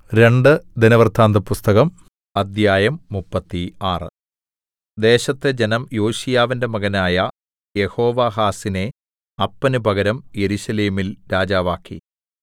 രണ്ട് ദിനവൃത്താന്തപുസ്തകം അദ്ധ്യായം മുപ്പത്തി ആറ് ദേശത്തെ ജനം യോശീയാവിന്റെ മകനായ യെഹോവാഹാസിനെ അപ്പന് പകരം യെരൂശലേമിൽ രാജാവാക്കി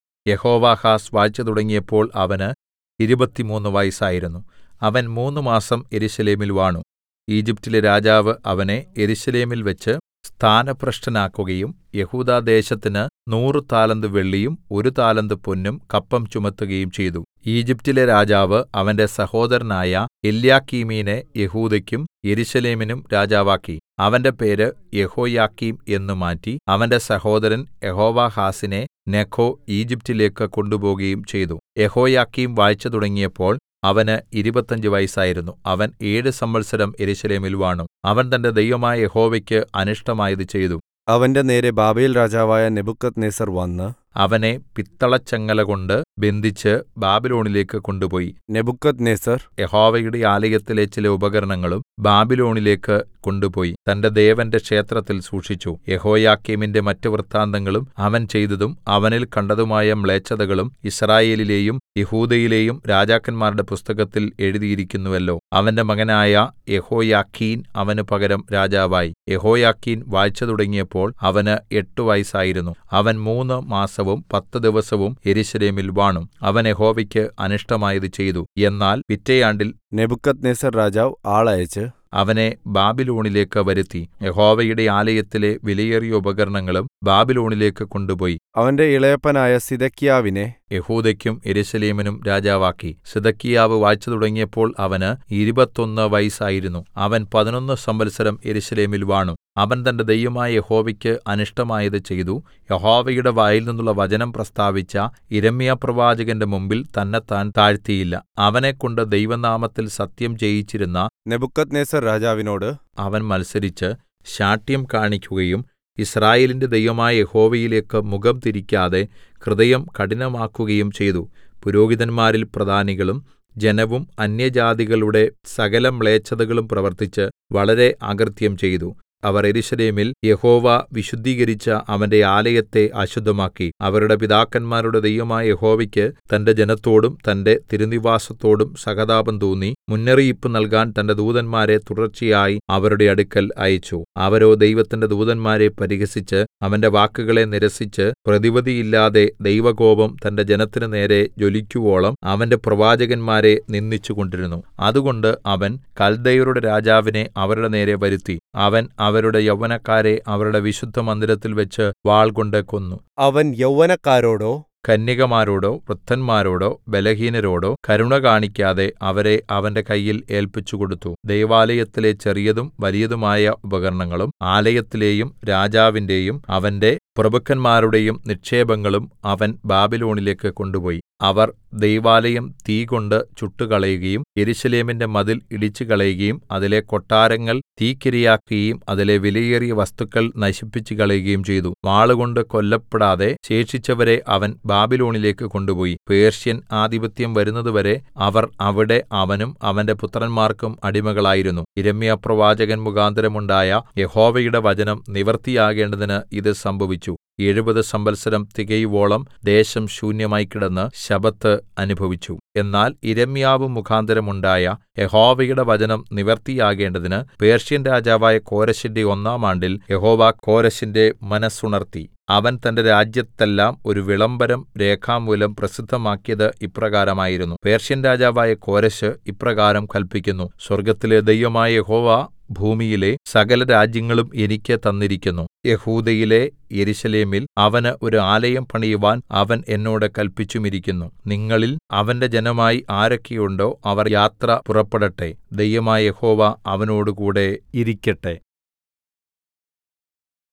യെഹോവാഹാസ് വാഴ്ച തുടങ്ങിയപ്പോൾ അവന് ഇരുപത്തിമൂന്ന് വയസ്സായിരുന്നു അവൻ മൂന്നുമാസം യെരൂശലേമിൽ വാണു ഈജിപ്റ്റിലെ രാജാവ് അവനെ യെരൂശലേമിൽ വെച്ച് സ്ഥാനഭ്രഷ്ടനാക്കുകയും യെഹൂദാദേശത്തിന് നൂറ് താലന്ത് വെള്ളിയും ഒരു താലന്ത് പൊന്നും കപ്പം ചുമത്തുകയും ചെയ്തു ഈജിപ്റ്റിലെ രാജാവ് അവന്റെ സഹോദരനായ എല്യാക്കീമിനെ യെഹൂദയ്ക്കും യെരൂശലേമിനും രാജാവാക്കി അവന്റെ പേര് യെഹോയാക്കീം എന്ന് മാറ്റി അവന്റെ സഹോദരൻ യെഹോവാഹാസിനെ നെഖോ ഈജിപ്റ്റിലേക്ക് കൊണ്ടുപോകുകയും ചെയ്തു യെഹോയാക്കീം വാഴ്ച തുടങ്ങിയപ്പോൾ അവന് ഇരുപത്തഞ്ച് വയസ്സായിരുന്നു അവൻ ഏഴ് സംവത്സരം യെരൂശലേമിൽ വാണു അവൻ തന്റെ ദൈവമായ യഹോവയ്ക്ക് അനിഷ്ടമായത് ചെയ്തു അവന്റെ നേരെ ബാബേൽരാജാവായ നെബൂഖദ്നേസർ വന്ന് അവനെ പിത്തളച്ചങ്ങലകൊണ്ട് ബന്ധിച്ച് ബാബിലോണിലേക്ക് കൊണ്ടുപോയി നെബൂഖദ്നേസർ യഹോവയുടെ ആലയത്തിലെ ചില ഉപകരണങ്ങളും ബാബിലോണിലേക്ക് കൊണ്ടുപോയി തന്റെ ദേവന്റെ ക്ഷേത്രത്തിൽ സൂക്ഷിച്ചു യെഹോയാക്കീമിന്റെ മറ്റ് വൃത്താന്തങ്ങളും അവൻ ചെയ്തതും അവനിൽ കണ്ടതുമായ മ്ലേച്ഛതകളും യിസ്രായേലിലെയും യെഹൂദയിലെയും രാജാക്കന്മാരുടെ പുസ്തകത്തിൽ എഴുതിയിരിക്കുന്നുവല്ലോ അവന്റെ മകനായ യെഹോയാഖീൻ അവന് പകരം രാജാവായി യെഹോയാഖീൻ വാഴ്ച തുടങ്ങിയപ്പോൾ അവന് എട്ട് വയസ്സായിരുന്നു അവൻ മൂന്ന് മാസവും പത്ത് ദിവസവും യെരൂശലേമിൽ വാണു അവൻ യഹോവയ്ക്ക് അനിഷ്ടമായത് ചെയ്തു എന്നാൽ പിറ്റെ ആണ്ടിൽ നെബൂഖദ്നേസർ രാജാവ് ആളയച്ച് അവനെ ബാബിലോണിലേക്ക് വരുത്തി യഹോവയുടെ ആലയത്തിലെ വിലയേറിയ ഉപകരണങ്ങളും ബാബിലോണിലേക്ക് കൊണ്ടുപോയി അവന്റെ ഇളയപ്പനായ സിദെക്കീയാവിനെ യെഹൂദയ്ക്കും യെരൂശലേമിനും രാജാവാക്കി സിദെക്കീയാവ് വാഴ്ച തുടങ്ങിയപ്പോൾ അവന് ഇരുപത്തൊന്ന് വയസ്സായിരുന്നു അവൻ പതിനൊന്ന് സംവത്സരം യെരൂശലേമിൽ വാണു അവൻ തന്റെ ദൈവമായ യഹോവയ്ക്ക് അനിഷ്ടമായത് ചെയ്തു യഹോവയുടെ വായിൽ നിന്നുള്ള വചനം പ്രസ്താവിച്ച യിരെമ്യാപ്രവാചകന്റെ മുമ്പിൽ തന്നെത്താൻ താഴ്ത്തിയില്ല അവനെക്കൊണ്ട് ദൈവനാമത്തിൽ സത്യം ചെയ്യിച്ചിരുന്ന നെബൂഖദ്നേസർ രാജാവിനോട് അവൻ മത്സരിച്ച് ശാഠ്യം കാണിക്കുകയും യിസ്രായേലിന്റെ ദൈവമായ യഹോവയിലേക്ക് മുഖം തിരിക്കാതെ ഹൃദയം കഠിനമാക്കുകയും ചെയ്തു പുരോഹിതന്മാരിൽ പ്രധാനികളും ജനവും അന്യജാതികളുടെ സകല മ്ലേച്ഛതകളും പ്രവർത്തിച്ച് വളരെ അകൃത്യം ചെയ്തു അവർ യെരൂശലേമിൽ യഹോവ വിശുദ്ധീകരിച്ച അവന്റെ ആലയത്തെ അശുദ്ധമാക്കി അവരുടെ പിതാക്കന്മാരുടെ ദൈവമായ യഹോവയ്ക്ക് തന്റെ ജനത്തോടും തന്റെ തിരുനിവാസത്തോടും സഹതാപം തോന്നി മുന്നറിയിപ്പ് നൽകാൻ തന്റെ ദൂതന്മാരെ തുടർച്ചയായി അവരുടെ അടുക്കൽ അയച്ചു അവരോ ദൈവത്തിന്റെ ദൂതന്മാരെ പരിഹസിച്ച് അവന്റെ വാക്കുകളെ നിരസിച്ച് പ്രതിവിധിയില്ലാതെ ദൈവകോപം തന്റെ ജനത്തിന് നേരെ ജ്വലിക്കുവോളം അവന്റെ പ്രവാചകന്മാരെ നിന്ദിച്ചുകൊണ്ടിരുന്നു അതുകൊണ്ട് അവൻ കൽദയരുടെ രാജാവിനെ അവരുടെ നേരെ വരുത്തി അവൻ അവരുടെ യൗവനക്കാരെ അവരുടെ വിശുദ്ധമന്ദിരത്തിൽ വെച്ച് വാൾകൊണ്ട് കൊന്നു അവൻ യൗവനക്കാരോടോ കന്യകമാരോടോ വൃദ്ധന്മാരോടോ ബലഹീനരോടോ കരുണ കാണിക്കാതെ അവരെ അവന്റെ കയ്യിൽ ഏല്പിച്ചുകൊടുത്തു ദൈവാലയത്തിലെ ചെറിയതും വലിയതുമായ ഉപകരണങ്ങളും ആലയത്തിലെയും രാജാവിന്റെയും അവന്റെ പ്രഭുക്കന്മാരുടെയും നിക്ഷേപങ്ങളും അവൻ ബാബിലോണിലേക്ക് കൊണ്ടുപോയി അവർ ദൈവാലയം തീകൊണ്ട് ചുട്ടുകളയുകയും യെരൂശലേമിന്റെ മതിൽ ഇടിച്ചുകളയുകയും അതിലെ കൊട്ടാരങ്ങൾ തീക്കിരയാക്കുകയും അതിലെ വിലയേറിയ വസ്തുക്കൾ നശിപ്പിച്ചുകളയുകയും ചെയ്തു വാളുകൊണ്ട് കൊല്ലപ്പെടാതെ ശേഷിച്ചവരെ അവൻ ബാബിലോണിലേക്ക് കൊണ്ടുപോയി പേർഷ്യൻ ആധിപത്യം വരുന്നതുവരെ അവർ അവിടെ അവനും അവന്റെ പുത്രന്മാർക്കും അടിമകളായിരുന്നു യിരെമ്യാപ്രവാചകൻ മുഖാന്തരമുണ്ടായ യഹോവയുടെ വചനം നിവൃത്തിയാകേണ്ടതിന് ഇത് സംഭവിച്ചു എഴുപത് സംവത്സരം തികയുവോളം ദേശം ശൂന്യമായി കിടന്ന് ശബത്ത് അനുഭവിച്ചു എന്നാൽ ഇരമ്യാവ് മുഖാന്തരമുണ്ടായ യഹോവയുടെ വചനം നിവൃത്തിയാകേണ്ടതിന് പേർഷ്യൻ രാജാവായ കോരശിന്റെ ഒന്നാം ആണ്ടിൽ യഹോവ കോരശിന്റെ മനസ്സുണർത്തി അവൻ തന്റെ രാജ്യത്തെല്ലാം ഒരു വിളംബരം രേഖാമൂലം പ്രസിദ്ധമാക്കിയത് ഇപ്രകാരമായിരുന്നു പേർഷ്യൻ രാജാവായ കോരശ് ഇപ്രകാരം കല്പിക്കുന്നു സ്വർഗ്ഗത്തിലെ ദൈവമായ യഹോവ ഭൂമിയിലെ സകല രാജ്യങ്ങളും എനിക്ക് തന്നിരിക്കുന്നു യഹൂദയിലെ യെരൂശലേമിൽ അവന് ഒരു ആലയം പണിയുവാൻ അവൻ എന്നോട് കല്പിച്ചുമിരിക്കുന്നു നിങ്ങളിൽ അവന്റെ ജനമായി ആരൊക്കെയുണ്ടോ അവർ യാത്ര പുറപ്പെടട്ടെ ദൈവമായ യഹോവ അവനോടുകൂടെ ഇരിക്കട്ടെ